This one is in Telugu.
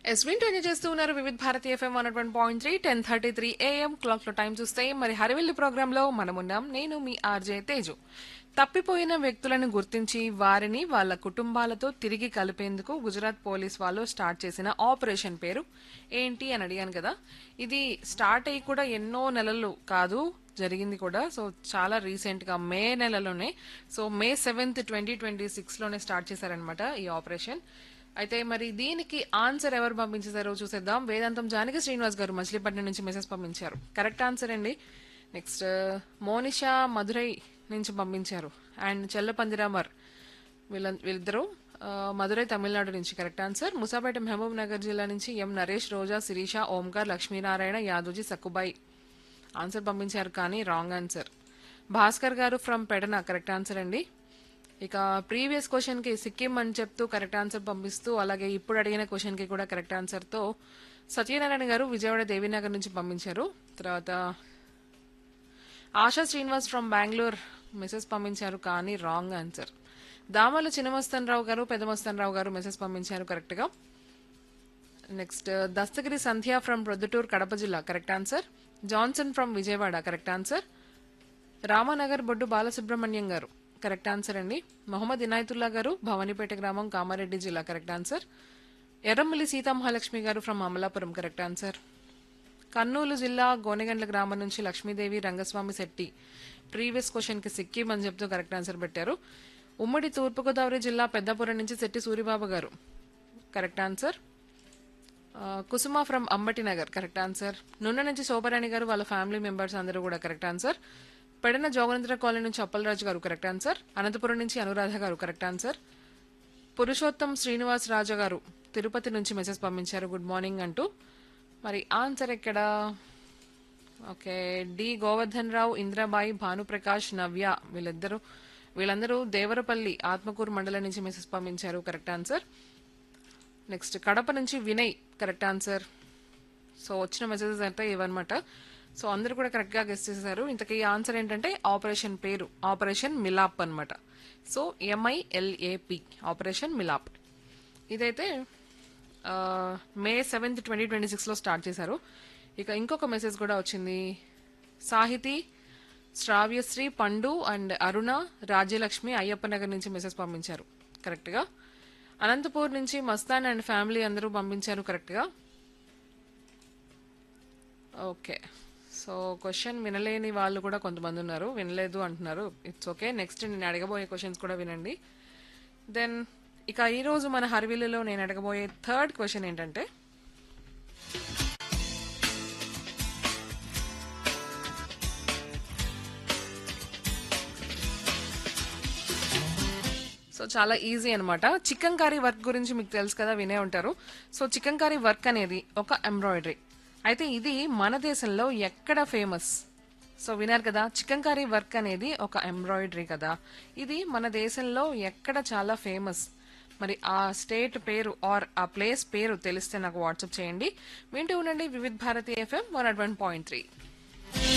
ఎస్ వింటూ ఎంజాయ్ చేస్తూ ఉన్నారు Vividh Bharati FM one one point three ten thirty three AM clock లో టైం చూస్తే మరి హరివెల్లి ప్రోగ్రామ్ లో మనమున్నాం నేను మీ ఆర్జే తేజు తప్పిపోయిన వ్యక్తులను గుర్తించి వారిని వాళ్ళ కుటుంబాలతో తిరిగి కలిపేందుకు గుజరాత్ పోలీస్ వాళ్ళు స్టార్ట్ చేసిన ఆపరేషన్ పేరు ఏంటి అని అడిగాను కదా ఇది స్టార్ట్ అయ్యి కూడా ఎన్నో నెలలు కాదు జరిగింది కూడా సో చాలా రీసెంట్ గా మే నెలలోనే so May seventh twenty twenty six లోనే స్టార్ట్ చేశారనమాట ఈ ఆపరేషన్ అయితే మరి దీనికి ఆన్సర్ ఎవరు పంపించారో చూసేద్దాం వేదాంతం జానకి శ్రీనివాస్ గారు మచిలీపట్నం నుంచి మెసేజ్ పంపించారు కరెక్ట్ ఆన్సర్ అండి నెక్స్ట్ మోనిషా మధురై నుంచి పంపించారు అండ్ చెల్లపందిరామర్ వీళ్ళ వీళ్ళిద్దరూ ఆ, మధురై తమిళనాడు నుంచి correct answer Musapeta Mahabubnagar జిల్లా నుంచి ఎం నరేష్ రోజా శిరీష ఓంకార్ లక్ష్మీనారాయణ యాదోజీ సక్కుబాయి ఆన్సర్ పంపించారు కానీ రాంగ్ ఆన్సర్ భాస్కర్ గారు ఫ్రమ్ పెడన కరెక్ట్ ఆన్సర్ అండి ఇక ప్రీవియస్ క్వశ్చన్ కి సిక్కిం అని చెప్తూ కరెక్ట్ ఆన్సర్ పంపిస్తూ అలాగే ఇప్పుడు అడిగిన క్వశ్చన్ కి కూడా కరెక్ట్ ఆన్సర్ తో సత్యనారాయణ గారు విజయవాడ దేవీనగర్ నుంచి పంపించారు తర్వాత ఆశా శ్రీనివాస్ ఫ్రమ్ బెంగళూరు మెసేజ్ పంపించారు కానీ wrong answer Damala Chinnamastan Rao garu Peddamastan Rao garu message పంపించారు కరెక్ట్ గా నెక్స్ట్ దస్తగిరి సంధ్య ఫ్రమ్ ప్రొద్దుటూరు కడప జిల్లా correct answer Johnson from Vijayawada correct answer Ramanagar Boddu Balasubrahmanyam garu correct answer అండి మొహమ్మద్ ఇనాయతుల్లా గారు భవానీపేట గ్రామం కామారెడ్డి జిల్లా correct answer Erramalli Seethamahalakshmi garu from Amalapuram correct answer Kurnool జిల్లా గోనెగండ్ల గ్రామం నుంచి లక్ష్మీదేవి రంగస్వామి శెట్టి ప్రీవియస్ క్వశ్చన్ కి సిక్కిం అని చెప్తూ కరెక్ట్ ఆన్సర్ పెట్టారు ఉమ్మడి తూర్పుగోదావరి జిల్లా పెద్దపురం నుంచి శెట్టి సూరిబాబు గారు కరెక్ట్ ఆన్సర్ ఆ, Kusuma from Ambati Nagar correct answer Nunna నుంచి శోభరాణి గారు వాళ్ళ ఫ్యామిలీ మెంబర్స్ అందరూ కూడా correct answer Pedana Joganendra colony నుంచి అప్పలరాజు గారు కరెక్ట్ ఆన్సర్ అనంతపురం నుంచి అనురాధ గారు కరెక్ట్ ఆన్సర్ పురుషోత్తం శ్రీనివాస్ రాజా గారు తిరుపతి నుంచి మెసేజ్ పంపించారు గుడ్ మార్నింగ్ అంటూ మరి ఆన్సర్ ఎక్కడ ఓకే డి గోవర్ధన్ రావు ఇంద్రాబాయి భానుప్రకాష్ నవ్య వీళ్ళిద్దరూ వీళ్ళందరూ దేవరపల్లి ఆత్మకూరు మండలం నుంచి మెసేజ్ పంపించారు కరెక్ట్ ఆన్సర్ నెక్స్ట్ కడప నుంచి వినయ్ కరెక్ట్ ఆన్సర్ సో వచ్చిన మెసేజెస్ అయితే ఇవన్నమాట సో అందరూ కూడా కరెక్ట్ గా గెస్ట్ చేశారు ఇంతకీ ఆన్సర్ ఏంటంటే ఆపరేషన్ పేరు ఆపరేషన్ మిలాప్ అన్నమాట సో ఎంఐఎల్ఏపి ఆపరేషన్ మిలాప్ ఇదైతే ఆ, మే సెవెంత్ ట్వంటీ ట్వంటీ సిక్స్లో స్టార్ట్ చేశారు ఇక ఇంకొక మెసేజ్ కూడా వచ్చింది సాహితీ శ్రావ్యశ్రీ పండు అండ్ అరుణ రాజ్యలక్ష్మి అయ్యప్ప నగర్ నుంచి మెసేజ్ పంపించారు కరెక్ట్గా అనంతపూర్ నుంచి మస్తాన్ అండ్ ఫ్యామిలీ అందరూ పంపించారు కరెక్ట్గా ఓకే సో క్వశ్చన్ వినలేని వాళ్ళు కూడా కొంతమంది ఉన్నారు వినలేదు అంటున్నారు ఇట్స్ ఓకే నెక్స్ట్ నేను అడగబోయే క్వశ్చన్స్ కూడా వినండి దెన్ ఇక ఈ రోజు మన హర్విల్లులో నేను అడగబోయే థర్డ్ క్వశ్చన్ ఏంటంటే సో చాలా ఈజీ అన్నమాట చికెన్ కర్రీ వర్క్ గురించి మీకు తెలుసు కదా వినే ఉంటారు సో చికెన్ కర్రీ వర్క్ అనేది ఒక ఎంబ్రాయిడరీ అయితే ఇది మన దేశంలో ఎక్కడ ఫేమస్ సో విన్నారు కదా చికెన్ కర్రీ వర్క్ అనేది ఒక ఎంబ్రాయిడరీ కదా ఇది మన దేశంలో ఎక్కడ చాలా ఫేమస్ మరి ఆ స్టేట్ పేరు ఆర్ ఆ ప్లేస్ పేరు తెలిస్తే నాకు వాట్సాప్ చేయండి వింటూ ఉండండి Vividh Bharati FM one point three